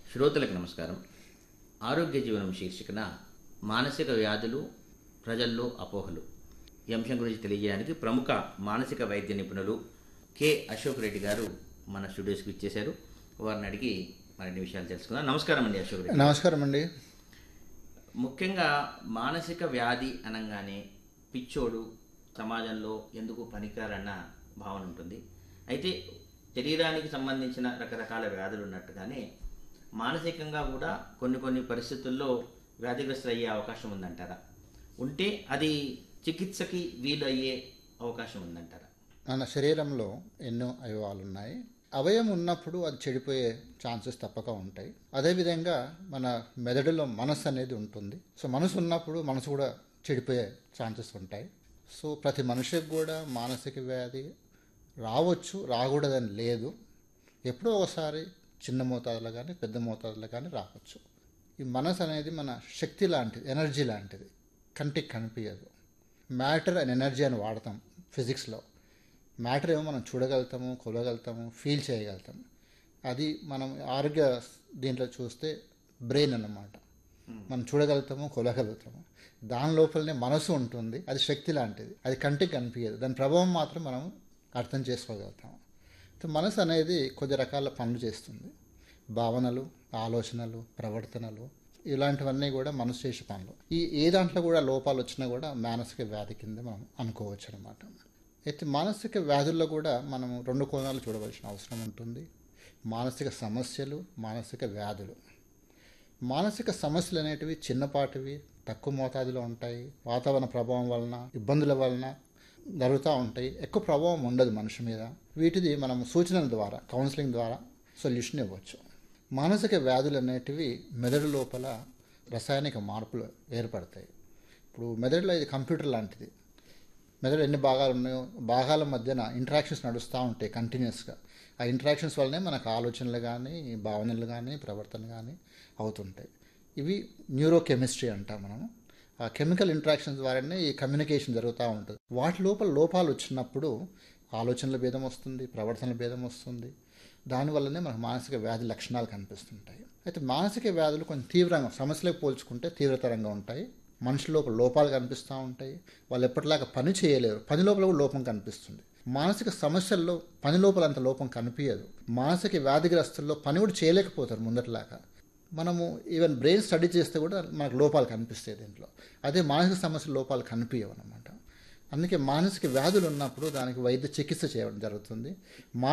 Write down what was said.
శ్రోతలకు నమస్కారం ఆరోగ్య జీవనం శీర్షికన మానసిక వ్యాధులు ప్రజల్లో అపోహలు ఈ అంశం గురించి తెలియజేయడానికి ప్రముఖ మానసిక వైద్య నిపుణులు కె అశోక్ రెడ్డి గారు మన స్టూడియోస్కి ఇచ్చేశారు వారిని అడిగి మరిన్ని విషయాలు తెలుసుకుందాం నమస్కారం అండి అశోక్ రెడ్డి నమస్కారం అండి ముఖ్యంగా మానసిక వ్యాధి అనగానే పిచ్చోడు సమాజంలో ఎందుకు పనికిరారన్న భావన ఉంటుంది అయితే శరీరానికి సంబంధించిన రకరకాల వ్యాధులు ఉన్నట్టుగానే మానసికంగా కూడా కొన్ని కొన్ని పరిస్థితుల్లో వ్యాధిగ్రస్తులు అయ్యే అవకాశం ఉందంటారా ఉంటే అది చికిత్సకి వీలు అయ్యే అవకాశం ఉందంటారా మన శరీరంలో ఎన్నో అవయవాలు ఉన్నాయి అవయవం ఉన్నప్పుడు అది చెడిపోయే ఛాన్సెస్ తప్పక ఉంటాయి అదేవిధంగా మన మెదడులో మనసు అనేది ఉంటుంది సో మనసు ఉన్నప్పుడు మనసు కూడా చెడిపోయే ఛాన్సెస్ ఉంటాయి సో ప్రతి మనిషికి కూడా మానసిక వ్యాధి రావచ్చు రాకూడదని లేదు ఎప్పుడో ఒకసారి చిన్న మోతాదులో కానీ పెద్ద మోతాదులో కానీ రావచ్చు ఈ మనసు అనేది మన శక్తి లాంటిది ఎనర్జీ లాంటిది కంటికి కనిపించదు మ్యాటర్ అండ్ ఎనర్జీ అని వాడతాం ఫిజిక్స్లో మ్యాటర్ ఏమో మనం చూడగలుగుతాము కొలగలుగుతాము ఫీల్ చేయగలుగుతాము అది మనం ఆరోగ్య దీంట్లో చూస్తే బ్రెయిన్ అన్నమాట మనం చూడగలుగుతాము కొలగలుగుతాము దాని లోపలనే మనసు ఉంటుంది అది శక్తి లాంటిది అది కంటికి కనిపించదు దాని ప్రభావం మాత్రం మనం అర్థం చేసుకోగలుగుతాము సో మనసు అనేది కొద్ది రకాల పనులు చేస్తుంది భావనలు ఆలోచనలు ప్రవర్తనలు ఇలాంటివన్నీ కూడా మనసు చేసే పనులు ఈ ఏ దాంట్లో కూడా లోపాలు వచ్చినా కూడా మానసిక వ్యాధి కింద మనం అనుకోవచ్చు అనమాట అయితే మానసిక వ్యాధుల్లో కూడా మనం రెండు కోణాలు చూడవలసిన అవసరం ఉంటుంది మానసిక సమస్యలు మానసిక వ్యాధులు మానసిక సమస్యలు అనేటివి చిన్నపాటివి తక్కువ మోతాదులో ఉంటాయి వాతావరణ ప్రభావం వలన ఇబ్బందుల వలన జరుగుతూ ఉంటాయి ఎక్కువ ప్రభావం ఉండదు మనిషి మీద వీటిది మనం సూచనల ద్వారా కౌన్సిలింగ్ ద్వారా సొల్యూషన్ ఇవ్వచ్చు మానసిక వ్యాధులు అనేటివి మెదడు లోపల రసాయనిక మార్పులు ఏర్పడతాయి ఇప్పుడు మెదడులో ఇది కంప్యూటర్ లాంటిది మెదడు ఎన్ని భాగాలు ఉన్నాయో భాగాల మధ్యన ఇంటరాక్షన్స్ నడుస్తూ ఉంటాయి కంటిన్యూస్గా ఆ ఇంటరాక్షన్స్ వల్లనే మనకు ఆలోచనలు కానీ భావనలు కానీ ప్రవర్తన కానీ అవుతుంటాయి ఇవి న్యూరోకెమిస్ట్రీ అంటాం మనం ఆ కెమికల్ ఇంటరాక్షన్స్ ద్వారానే ఈ కమ్యూనికేషన్ జరుగుతూ ఉంటుంది వాటి లోపల లోపాలు వచ్చినప్పుడు ఆలోచనల భేదం వస్తుంది ప్రవర్తనల భేదం వస్తుంది దానివల్లనే మనకు మానసిక వ్యాధి లక్షణాలు కనిపిస్తుంటాయి అయితే మానసిక వ్యాధులు కొంచెం తీవ్రంగా సమస్యలకు పోల్చుకుంటే తీవ్రతరంగా ఉంటాయి మనుషుల లోపల లోపాలు కనిపిస్తూ ఉంటాయి వాళ్ళు ఎప్పటిలాగా పని చేయలేరు పని లోపల కూడా లోపం కనిపిస్తుంది మానసిక సమస్యల్లో పని లోపల అంత లోపం కనిపించదు మానసిక వ్యాధిగ్రస్తుల్లో పని కూడా చేయలేకపోతారు ముందటిలాగా మనము ఈవెన్ బ్రెయిన్ స్టడీ చేస్తే కూడా మనకు లోపాలు కనిపిస్తాయి దీంట్లో అదే మానసిక సమస్య లోపాలు కనిపించవు అనమాట అందుకే మానసిక వ్యాధులు ఉన్నప్పుడు దానికి వైద్య చికిత్స చేయడం జరుగుతుంది మా